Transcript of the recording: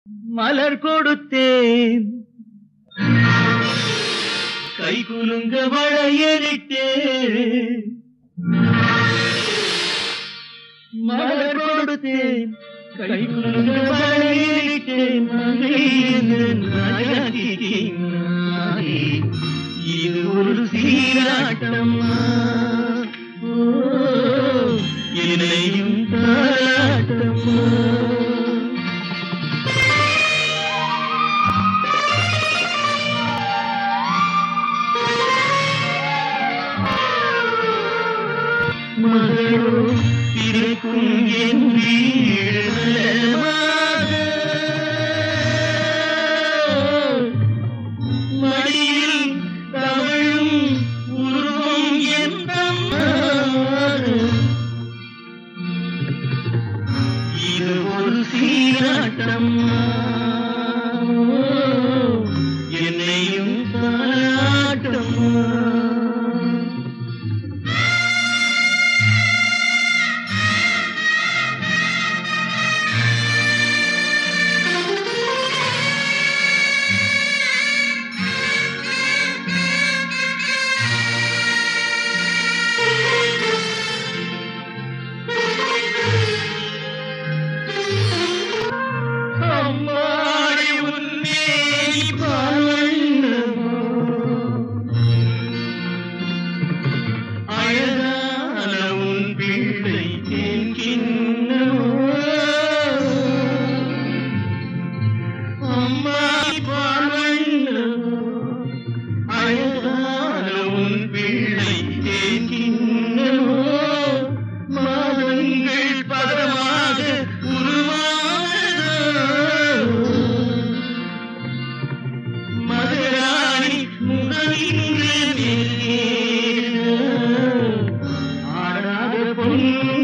மலர் கொடுத்தேன் கை குலுங்க வளையலிட்டேன் மலர் கொடுத்தேன் கை குலுங்க வளையலிட்டேன் மங்கை என்று நாயாக்கிட்டேன் நானே. இது ஒரு சீராட்டம்மா ஓ, என்னையும் தாளாட்டம்மா மகளோ இருக்கும் என் வீடு நலமாக. மடியில் தவழும் உருவம் எந்த இது ஒரு சீராட்டம் என்னையும் தாளாட்டம்மா அம்மாடி உன்னே பாலண்ணமோ அழகான உன் பிள்ளை தேன்கின்னமோ அம்மாடி பாலண்ணமோ அழகான உன் பிள்ளை தேன்கின்னமோ மாதங்கள் பதமாக உருவானதோ மதுராணி முகமின்று ஆடாத பொன்